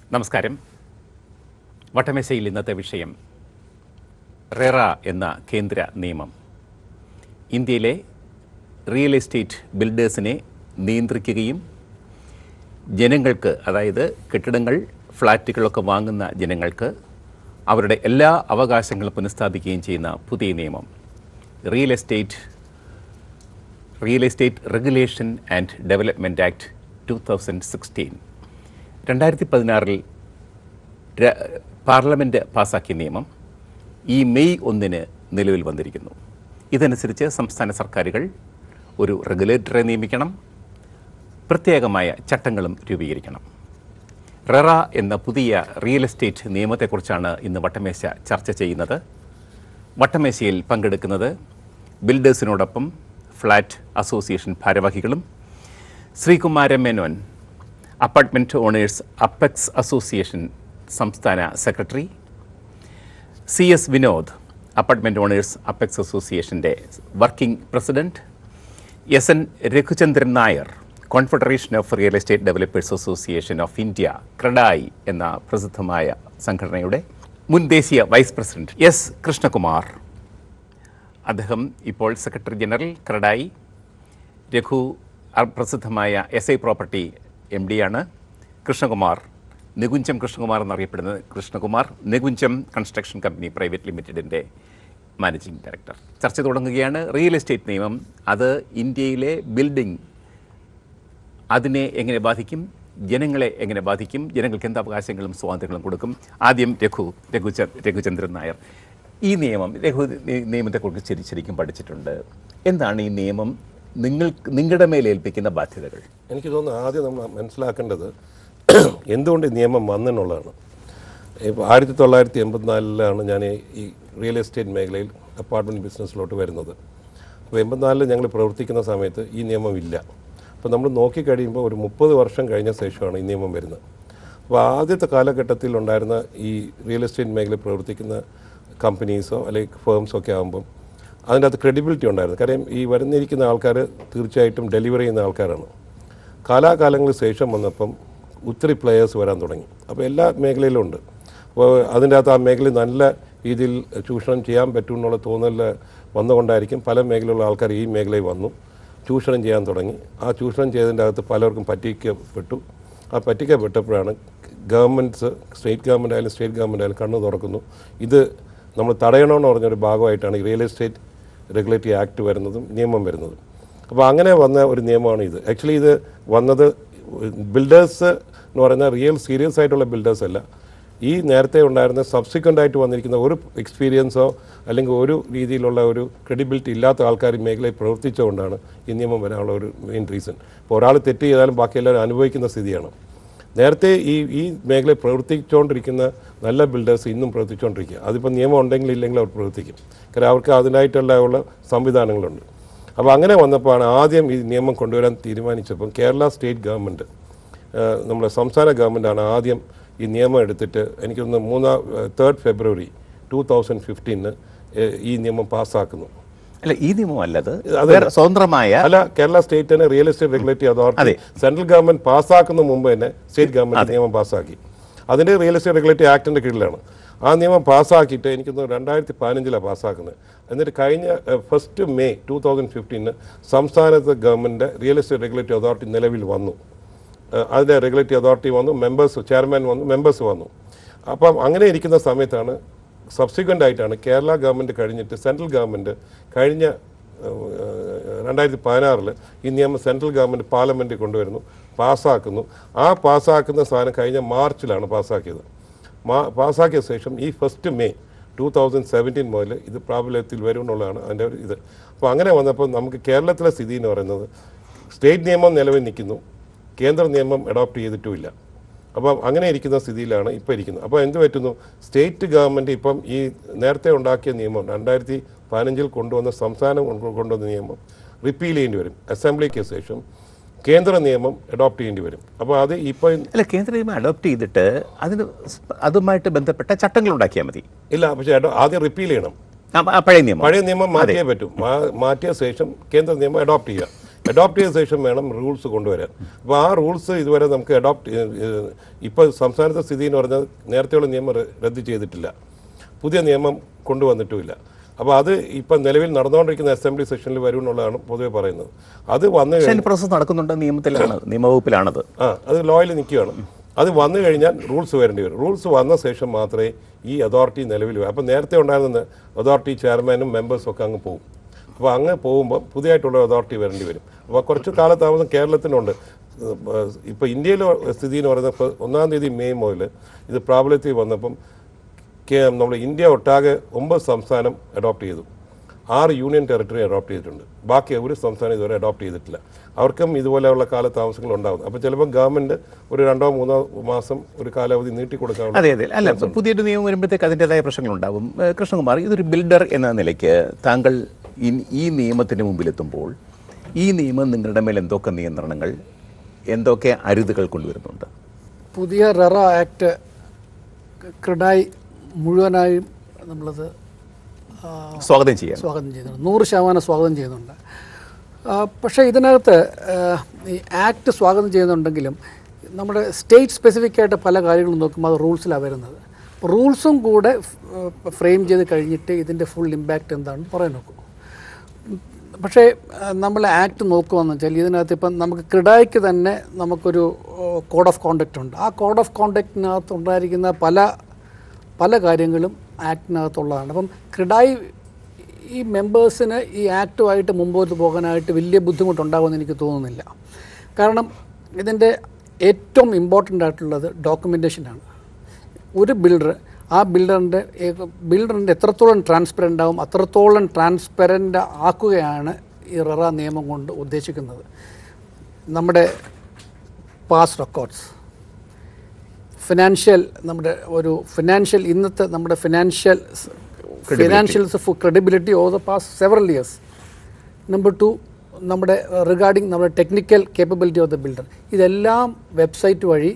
നമസ്കാരം വട്ടമേശയിൽ ഇന്നത്തെ വിഷയം റെറ എന്ന കേന്ദ്ര നിയമം ഇന്ത്യയിലെ റിയൽ എസ്റ്റേറ്റ് ബിൽഡേഴ്സിനെ നിയന്ത്രിക്കുകയും ജനങ്ങൾക്ക് അതായത് കെട്ടിടങ്ങൾ ഫ്ലാറ്റുകളൊക്കെ വാങ്ങുന്ന ജനങ്ങൾക്ക് അവരുടെ എല്ലാ അവകാശങ്ങളും പുനഃസ്ഥാപിക്കുകയും ചെയ്യുന്ന പുതിയ നിയമം real estate real estate regulation and development act two thousand sixteen രണ്ടായിരത്തി പതിനാറിൽ പാർലമെൻറ്റ് പാസാക്കിയ നിയമം ഈ മെയ് ഒന്നിന് നിലവിൽ വന്നിരിക്കുന്നു ഇതനുസരിച്ച് സംസ്ഥാന സർക്കാരുകൾ ഒരു റെഗുലേറ്ററെ നിയമിക്കണം പ്രത്യേകമായ ചട്ടങ്ങളും രൂപീകരിക്കണം റെറ എന്ന പുതിയ റിയൽ എസ്റ്റേറ്റ് നിയമത്തെക്കുറിച്ചാണ് ഇന്ന് വട്ടമേശ ചർച്ച ചെയ്യുന്നത് വട്ടമേശയിൽ പങ്കെടുക്കുന്നത് ബിൽഡേഴ്സിനോടൊപ്പം ഫ്ലാറ്റ് അസോസിയേഷൻ ഭാരവാഹികളും Sreekumaran Menon apartment owners apex association സംസ്ഥാന secretary C S Vinod apartment owners apex അസോസിയേഷൻ്റെ working president S N Raghuchandran Nair confederation of real estate developers association of India CREDAI എന്ന പ്രസിദ്ധമായ സംഘടനയുടെ മുൻ ദേശീയ വൈസ് പ്രസിഡന്റ് എസ് കൃഷ്ണകുമാർ അദ്ദേഹം ഇപ്പോൾ സെക്രട്ടറി ജനറൽ ക്രഡായി രഘു അ- പ്രസിദ്ധമായ എസ് ഐ പ്രോപ്പർട്ടി എം ഡിയാണ് കൃഷ്ണകുമാർ നികുഞ്ചം കൃഷ്ണകുമാർ എന്നറിയപ്പെടുന്നത് Krishnakumar Nikunjam construction company private ലിമിറ്റഡിൻ്റെ മാനേജിംഗ് ഡയറക്ടർ ചർച്ച തുടങ്ങുകയാണ് റിയൽ എസ്റ്റേറ്റ് നിയമം അത് ഇന്ത്യയിലെ ബിൽഡിംഗ് അതിനെ എങ്ങനെ ബാധിക്കും ജനങ്ങളെ എങ്ങനെ ബാധിക്കും ജനങ്ങൾക്ക് എന്ത് അവകാശങ്ങളും സ്വാതന്ത്ര്യങ്ങളും കൊടുക്കും ആദ്യം രഘു രഘുച രഘുചന്ദ്രൻ നായർ ഈ നിയമം രഘു നി- നിയമത്തെക്കുറിച്ച് ശരി ശരിക്കും പഠിച്ചിട്ടുണ്ട് എന്താണ് ഈ നിയമം നിങ്ങൾക്ക് നിങ്ങളുടെ മേൽ ഏൽപ്പിക്കുന്ന ബാധ്യതകൾ എനിക്ക് തോന്നുന്നു ആദ്യം നമ്മൾ മനസ്സിലാക്കേണ്ടത് എന്തുകൊണ്ട് ഈ നിയമം വന്നെന്നുള്ളതാണ് ഇപ്പോൾ ആയിരത്തി തൊള്ളായിരത്തി എൺപത്തിനാലിലാണ് ഞാൻ ഈ- ഈ റിയൽ എസ്റ്റേറ്റ് മേഖലയിൽ അപ്പാർട്ട്മെൻറ്റ് ബിസിനസ്സിലോട്ട് വരുന്നത് അപ്പോൾ എൺപത്തിനാലിൽ ഞങ്ങൾ പ്രവർത്തിക്കുന്ന സമയത്ത് ഈ നിയമം ഇല്ല അപ്പോൾ നമ്മൾ നോക്കിക്കഴിയുമ്പോൾ ഒരു മുപ്പത് വർഷം കഴിഞ്ഞ ശേഷമാണ് ഈ നിയമം വരുന്നത് അപ്പോൾ ആദ്യത്തെ കാലഘട്ടത്തിൽ ഉണ്ടായിരുന്ന ഈ റിയൽ എസ്റ്റേറ്റ് മേഖലയിൽ പ്രവർത്തിക്കുന്ന കമ്പനീസോ അല്ലെങ്കിൽ ഫേംസോ ഒക്കെ ആകുമ്പം അതിൻ്റെ അകത്ത് ക്രെഡിബിലിറ്റി ഉണ്ടായിരുന്നു കാര്യം ഈ വരുന്നിരിക്കുന്ന ആൾക്കാർ തീർച്ചയായിട്ടും ഡെലിവറി ചെയ്യുന്ന ആൾക്കാരാണ് കാലാകാലങ്ങൾക്ക് ശേഷം വന്നപ്പം ഒത്തിരി പ്ലെയേഴ്സ് വരാൻ തുടങ്ങി അപ്പോൾ എല്ലാ മേഖലയിലും ഉണ്ട് അപ്പോൾ അതിൻ്റെ അകത്ത് ആ മേഖലയിൽ നല്ല രീതിയിൽ ചൂഷണം ചെയ്യാൻ പറ്റും എന്നുള്ള തോന്നൽ വന്നുകൊണ്ടായിരിക്കും പല മേഖലയിലുള്ള ആൾക്കാർ ഈ മേഖലയിൽ വന്നു ചൂഷണം ചെയ്യാൻ തുടങ്ങി ആ ചൂഷണം ചെയ്തതിൻ്റെ അകത്ത് പലർക്കും പറ്റിക്കപ്പെട്ടു ആ പറ്റിക്കപ്പെട്ടപ്പോഴാണ് ഗവൺമെൻറ്റ്സ് സ്റ്റേറ്റ് ഗവൺമെൻറ് ആയാലും സ്റ്റേറ്റ് ഗവൺമെൻറ് ആയാലും കണ്ണു തുറക്കുന്നു ഇത് നമ്മൾ തടയണമെന്ന് പറഞ്ഞൊരു ഭാഗമായിട്ടാണ് ഈ റിയൽ എസ്റ്റേറ്റ് റെഗുലേറ്ററി ആക്ട് വരുന്നതും നിയമം വരുന്നതും അപ്പോൾ അങ്ങനെ വന്ന ഒരു നിയമമാണ് ഇത് ആക്ച്വലി ഇത് വന്നത് ബിൽഡേഴ്സ് എന്ന് പറയുന്ന റിയൽ സീരിയസ് ആയിട്ടുള്ള ബിൽഡേഴ്സ് അല്ല ഈ നേരത്തെ ഉണ്ടായിരുന്ന സബ്സിക്വൻ്റ് ആയിട്ട് വന്നിരിക്കുന്ന ഒരു എക്സ്പീരിയൻസോ അല്ലെങ്കിൽ ഒരു രീതിയിലുള്ള ഒരു ക്രെഡിബിലിറ്റി ഇല്ലാത്ത ആൾക്കാർ ഈ മേഖലയിൽ പ്രവർത്തിച്ചുകൊണ്ടാണ് ഈ നിയമം വരാനുള്ള ഒരു മെയിൻ റീസൺ ഇപ്പോൾ ഒരാൾ തെറ്റ് ചെയ്താലും ബാക്കി എല്ലാവരും അനുഭവിക്കുന്ന സ്ഥിതിയാണ് നേരത്തെ ഈ ഈ മേഖലയിൽ പ്രവർത്തിച്ചുകൊണ്ടിരിക്കുന്ന നല്ല ബിൽഡേഴ്സ് ഇന്നും പ്രവർത്തിച്ചുകൊണ്ടിരിക്കുക അതിപ്പോൾ നിയമം ഉണ്ടെങ്കിൽ ഇല്ലെങ്കിൽ അവർ പ്രവർത്തിക്കും കാരണം അവർക്ക് അതിനായിട്ടുള്ള ഉള്ള സംവിധാനങ്ങളുണ്ട് അപ്പോൾ അങ്ങനെ വന്നപ്പോഴാണ് ആദ്യം ഈ നിയമം കൊണ്ടുവരാൻ തീരുമാനിച്ചപ്പം കേരള സ്റ്റേറ്റ് ഗവൺമെൻറ് നമ്മുടെ സംസ്ഥാന ഗവൺമെൻറ്റാണ് ആദ്യം ഈ നിയമം എടുത്തിട്ട് എനിക്കൊന്ന് മൂന്നാം third February two thousand fifteen ഈ നിയമം പാസ്സാക്കുന്നു അല്ല ഈ നിയമമല്ല അത് അതല്ല. വേറെ സ്വതന്ത്രമായ അല്ല കേരള സ്റ്റേറ്റിന് real estate regulatory authority central government പാസ്സാക്കുന്ന മുമ്പ് തന്നെ സ്റ്റേറ്റ് ഗവൺമെന്റ് നിയമം പാസ്സാക്കി അതിന്റെ റിയൽ എസ്റ്റേറ്റ് റെഗുലേറ്ററി ആക്ടിന്റെ കീഴിലാണ് ആ നിയമം പാസ്സാക്കിയിട്ട് എനിക്കൊന്ന് രണ്ടായിരത്തി പതിനഞ്ചിലാണ് പാസ്സാക്കുന്നത് എന്നിട്ട് കഴിഞ്ഞ first May two thousand fifteen സംസ്ഥാനത്ത് government real estate regulatory authority നിലവിൽ വന്നു ഏഹ് അതിന്റെ റെഗുലേറ്ററി അതോറിറ്റി വന്നു മെമ്പേഴ്സ് ചെയർമാൻ വന്നു മെമ്പേഴ്സ് വന്നു അപ്പം അങ്ങനെ ഇരിക്കുന്ന സമയത്താണ് സബ്സിക്വൻ്റ് ആയിട്ടാണ് കേരള ഗവൺമെൻറ് കഴിഞ്ഞിട്ട് സെൻട്രൽ ഗവൺമെൻറ് കഴിഞ്ഞ രണ്ടായിരത്തി പതിനാറിൽ ഈ നിയമം സെൻട്രൽ ഗവൺമെൻറ് പാർലമെൻറ്റിൽ കൊണ്ടുവരുന്നു പാസ്സാക്കുന്നു ആ പാസ്സാക്കുന്ന സാധനം കഴിഞ്ഞ മാർച്ചിലാണ് പാസ്സാക്കിയത് മാ പാസ്സാക്കിയ ശേഷം ഈ first May two thousand seventeen മുതൽ ഇത് പ്രാബല്യത്തിൽ വരും എന്നുള്ളതാണ് അതിൻ്റെ ഒരു ഇത് അപ്പോൾ അങ്ങനെ വന്നപ്പോൾ നമുക്ക് കേരളത്തിലെ സ്ഥിതി എന്ന് പറയുന്നത് സ്റ്റേറ്റ് നിയമം നിലവിൽ നിൽക്കുന്നു കേന്ദ്ര നിയമം അഡോപ്റ്റ് ചെയ്തിട്ടുമില്ല അപ്പം അങ്ങനെ ഇരിക്കുന്ന സ്ഥിതിയിലാണ് ഇപ്പോൾ ഇരിക്കുന്നത് അപ്പോൾ എന്ത് പറ്റുന്നു സ്റ്റേറ്റ് ഗവൺമെൻറ് ഇപ്പം ഈ നേരത്തെ ഉണ്ടാക്കിയ നിയമം രണ്ടായിരത്തി പതിനഞ്ചിൽ കൊണ്ടുവന്ന സംസ്ഥാനം കൊണ്ട് കൊണ്ടുവന്ന നിയമം റിപ്പീൽ ചെയ്യേണ്ടി വരും അസംബ്ലിക്ക് ശേഷം കേന്ദ്ര നിയമം അഡോപ്റ്റ് ചെയ്യേണ്ടി വരും അപ്പോൾ അത് ഇപ്പോൾ അല്ല കേന്ദ്ര നിയമം അഡോപ്റ്റ് ചെയ്തിട്ട് അതിന് സ് അതുമായിട്ട് ബന്ധപ്പെട്ട ചട്ടങ്ങൾ ഉണ്ടാക്കിയാൽ മതി ഇല്ല പക്ഷേ അഡോ- ആദ്യം റിപ്പീൽ ചെയ്യണം ആ, ആ പഴയ നിയമം പഴയ നിയമം മാറ്റിയേ പറ്റും മാ- മാറ്റിയ ശേഷം കേന്ദ്ര നിയമം അഡോപ്റ്റ് ചെയ്യുക അഡോപ്റ്റ് ചെയ്ത ശേഷം വേണം റൂൾസ് കൊണ്ടുവരാൻ അപ്പോൾ ആ റൂൾസ് ഇതുവരെ നമുക്ക് അഡോപ്റ്റ് ഇപ്പോൾ സംസ്ഥാനത്തെ സ്ഥിതി എന്ന് പറഞ്ഞാൽ നേരത്തെയുള്ള നിയമം റ- റദ്ദ് ചെയ്തിട്ടില്ല പുതിയ നിയമം കൊണ്ടുവന്നിട്ടുമില്ല അപ്പോൾ അത് ഇപ്പം നിലവിൽ നടന്നുകൊണ്ടിരിക്കുന്ന അസംബ്ലി സെഷനിൽ വരും എന്നുള്ളതാണ് പൊതുവെ പറയുന്നത് അത് വന്നു പക്ഷേ അതിന്റെ പ്രോസസ്സ് നടക്കുന്നുണ്ട് നിയമത്തിലാണ് നിയമവകുപ്പിലാണത് ആ അത് ലോയിൽ നിൽക്കുകയാണ് അത് വന്നു കഴിഞ്ഞാൽ റൂൾസ് വരേണ്ടി വരും റൂൾസ് വന്ന ശേഷം മാത്രമേ ഈ അതോറിറ്റി നിലവിൽ വരൂ അപ്പോൾ നേരത്തെ ഉണ്ടായിരുന്ന അതോറിറ്റി ചെയർമാനും മെമ്പേഴ്സും ഒക്കെ അങ്ങ് പോകും അപ്പോൾ അങ്ങ് പോകുമ്പോൾ പുതിയതായിട്ടുള്ള അതോറിറ്റി വരേണ്ടി വരും അപ്പോൾ കുറച്ച് കാലതാമസം കേരളത്തിനുണ്ട് ഇപ്പോൾ ഇന്ത്യയിലെ സ്ഥിതി എന്ന് പറയുന്നത് ഇപ്പോൾ ഒന്നാം തീയതി മെയ് മുതൽ ഇത് പ്രാബല്യത്തിൽ വന്നപ്പം കേ- നമ്മുടെ ഇന്ത്യ ഒട്ടാകെ ഒമ്പത് സംസ്ഥാനം അഡോപ്റ്റ് ചെയ്തു ആറ് യൂണിയൻ ടെറിട്ടറി അഡോപ്റ്റ് ചെയ്തിട്ടുണ്ട് ബാക്കി ഒരു സംസ്ഥാനം ഇതുവരെ അഡോപ്റ്റ് ചെയ്തിട്ടില്ല അവർക്കും ഇതുപോലെയുള്ള കാലതാമസങ്ങൾ ഉണ്ടാകും അപ്പോൾ ചിലപ്പോൾ ഗവൺമെൻറ് ഒരു രണ്ടോ മൂന്നോ മാസം ഒരു കാലാവധി നീട്ടിക്കൊടുക്കാനുള്ള അതെ അതെ അല്ല പുതിയൊരു നിയമം വരുമ്പോഴത്തേക്ക് അതിൻ്റെതായ പ്രശ്നങ്ങളുണ്ടാവും ഏഹ് കൃഷ്ണകുമാർ ഇതൊരു ബിൽഡർ എന്ന നിലയ്ക്ക് താങ്കൾ ഇൻ- ഈ നിയമത്തിന് മുമ്പിലെത്തുമ്പോൾ ഈ നിയമം നിങ്ങളുടെ മേൽ എന്തൊക്കെ നിയന്ത്രണങ്ങൾ എന്തൊക്കെ അരുതുകൾ കൊണ്ടുവരുന്നുണ്ട് പുതിയ റെറ ആക്ട് ക്രിഡായി മുഴുവനായും നമ്മളത് ആ, സ്വാഗതം ചെയ്യാൻ സ്വാഗതം ചെയ്യുന്നുണ്ട് നൂറ് ശതമാനം സ്വാഗതം ചെയ്യുന്നുണ്ട് ആ, പക്ഷേ ഇതിനകത്ത് ആ, ഈ ആക്ട് സ്വാഗതം ചെയ്യുന്നുണ്ടെങ്കിലും നമ്മുടെ സ്റ്റേറ്റ് സ്പെസിഫിക് ആയിട്ട് പല കാര്യങ്ങളും നോക്കുമ്പോൾ അത് റൂൾസിലാണ് വരുന്നത് റൂൾസും കൂടെ ഫ്രെയിം ചെയ്ത് കഴിഞ്ഞിട്ട് ഇതിൻ്റെ ഫുൾ ഇമ്പാക്റ്റ് എന്താണെന്ന് പറയാൻ നോക്കും പക്ഷേ നമ്മൾ ആക്ട് നോക്കുകയെന്ന് വെച്ചാൽ ഇതിനകത്ത് ഇപ്പം നമുക്ക് ക്രിഡായ്ക്ക് തന്നെ നമുക്കൊരു കോഡ് ഓഫ് കോണ്ടക്റ്റ് ഉണ്ട് ആ കോഡ് ഓഫ് കോണ്ടക്റ്റിനകത്ത് ഉണ്ടായിരിക്കുന്ന പല പല കാര്യങ്ങളും ആക്ടിനകത്തുള്ളതാണ് അപ്പം ക്രിഡായി ഈ മെമ്പേഴ്സിന് ഈ ആക്റ്റുമായിട്ട് മുമ്പോട്ട് പോകാനായിട്ട് വലിയ ബുദ്ധിമുട്ടുണ്ടാകുമെന്ന് എനിക്ക് തോന്നുന്നില്ല കാരണം ഇതിൻ്റെ ഏറ്റവും ഇമ്പോർട്ടൻ്റ് ആയിട്ടുള്ളത് ഡോക്യുമെൻറ്റേഷനാണ് ഒരു ബിൽഡർ ആ ബിൽഡറിൻ്റെ ബിൽഡറിൻ്റെ എത്രത്തോളം ട്രാൻസ്പെറൻ്റ് ആവും അത്രത്തോളം ട്രാൻസ്പെറൻ്റ് ആക്കുകയാണ് ഈ റെറ നിയമം കൊണ്ട് ഉദ്ദേശിക്കുന്നത് നമ്മുടെ പാസ് റെക്കോർഡ്സ് ഫിനാൻഷ്യൽ നമ്മുടെ ഒരു ഫിനാൻഷ്യൽ ഇന്നത്തെ നമ്മുടെ financial financials for credibility over the past several years number two നമ്മുടെ റിഗാർഡിങ് നമ്മുടെ technical capability of the builder ഇതെല്ലാം വെബ്സൈറ്റ് വഴി